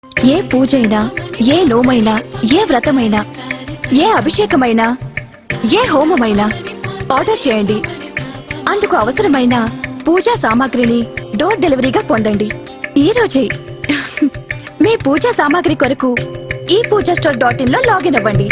ఏ పూజైనా ఏ నోమైనా ఏ వ్రతమైనా ఏ అభిషేకమైనా ఏ హోమమైనా ఆర్డర్ చేయండి అందుకు అవసరమైన పూజా సామాగ్రిని డోర్ డెలివరీగా పొందండి ఈ రోజే మీ పూజా సామాగ్రి కొరకు ఈ పూజా స్టోర్ డాట్ ఇన్ లో లాగిన్ అవ్వండి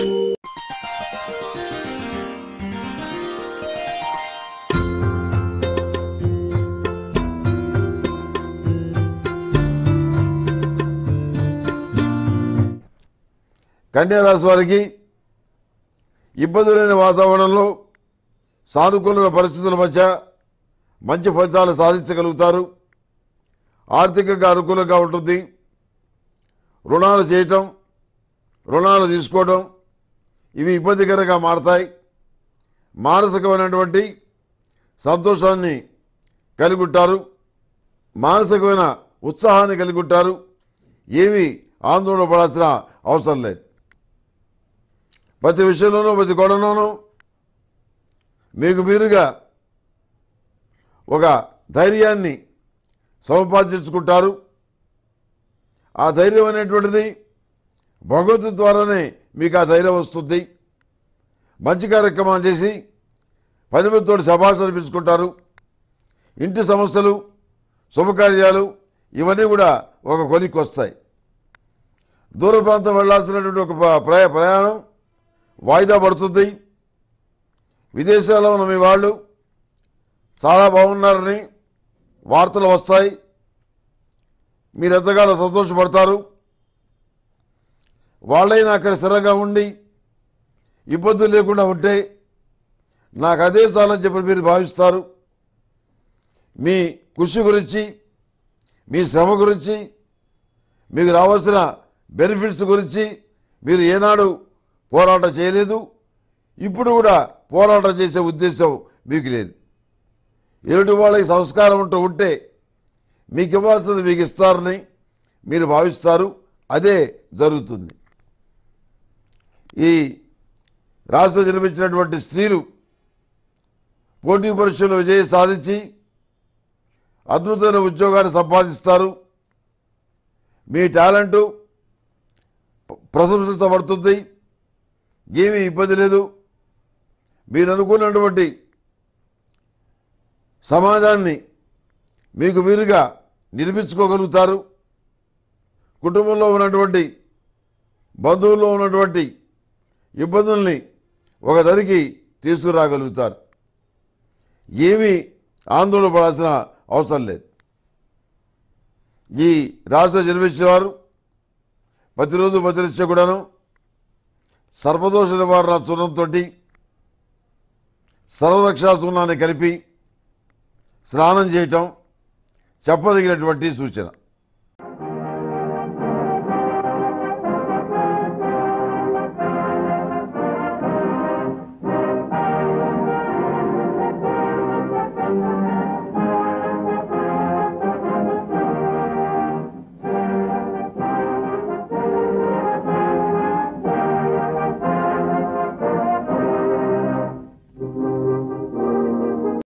కన్యా రాశి వారికి ఇబ్బంది లేని వాతావరణంలో సానుకూల పరిస్థితుల మధ్య మంచి ఫలితాలు సాధించగలుగుతారు ఆర్థికంగా అనుకూలంగా ఉంటుంది రుణాలు చేయటం రుణాలు తీసుకోవడం ఇవి ఇబ్బందికరంగా మారతాయి మానసికమైనటువంటి సంతోషాన్ని కలిగి ఉంటారు మానసికమైన ఉత్సాహాన్ని కలిగి ఉంటారు ఏమీ ఆందోళన పడాల్సిన అవసరం లేదు ప్రతి విషయంలోనూ ప్రతి గొడవలోనూ మీకు మీరుగా ఒక ధైర్యాన్ని సంపాదించుకుంటారు ఆ ధైర్యం అనేటువంటిది భగవంతుడి ద్వారానే మీకు ఆ ధైర్యం వస్తుంది మంచి కార్యక్రమాలు చేసి పది మందితో శభాష అనిపించుకుంటారు ఇంటి సమస్యలు శుభకార్యాలు ఇవన్నీ కూడా ఒక కొలిక్కి వస్తాయి దూర ప్రాంతం వెళ్ళాల్సినటువంటి ఒక ప్ర- ప్రయా ప్రయాణం వాయిదా పడుతుంది విదేశాల్లో ఉన్న మీ వాళ్ళు చాలా బాగున్నారని వార్తలు వస్తాయి మీరు ఎంతగానో సంతోషపడతారు వాళ్ళైనా అక్కడ స్థిరంగా ఉండి ఇబ్బందులు లేకుండా ఉంటే నాకు అదే చాలని చెప్పి మీరు భావిస్తారు మీ కృషి గురించి మీ శ్రమ గురించి మీకు రావాల్సిన బెనిఫిట్స్ గురించి మీరు ఏనాడు పోరాటం చేయలేదు ఇప్పుడు కూడా పోరాటం చేసే ఉద్దేశం మీకు లేదు ఎదుటి వాళ్ళకి సంస్కారం ఉంటూ ఉంటే మీకు ఇవ్వాల్సింది మీకు ఇస్తారని మీరు భావిస్తారు అదే జరుగుతుంది ఈ రాష్ట్రం జన్మించినటువంటి స్త్రీలు పోటీ పరీక్షల్లో విజయం సాధించి అద్భుతమైన ఉద్యోగాన్ని సంపాదిస్తారు మీ టాలెంటు ప్రశంసించబడుతుంది ఏమీ ఇబ్బంది లేదు మీరు అనుకున్నటువంటి సమాజాన్ని మీకు మీరుగా నిర్మించుకోగలుగుతారు కుటుంబంలో ఉన్నటువంటి బంధువుల్లో ఉన్నటువంటి ఇబ్బందుల్ని ఒక దరికి తీసుకురాగలుగుతారు ఏమీ ఆందోళన పడాల్సిన అవసరం లేదు ఈ రాష్ట్ర జన్మించిన వారు ప్రతిరోజు ప్రతినిత్య కూడాను సర్పదోష నివారణ చూర్ణంతో సర్వరక్షా చూర్ణాన్ని కలిపి స్నానం చేయటం చెప్పదగినటువంటి సూచన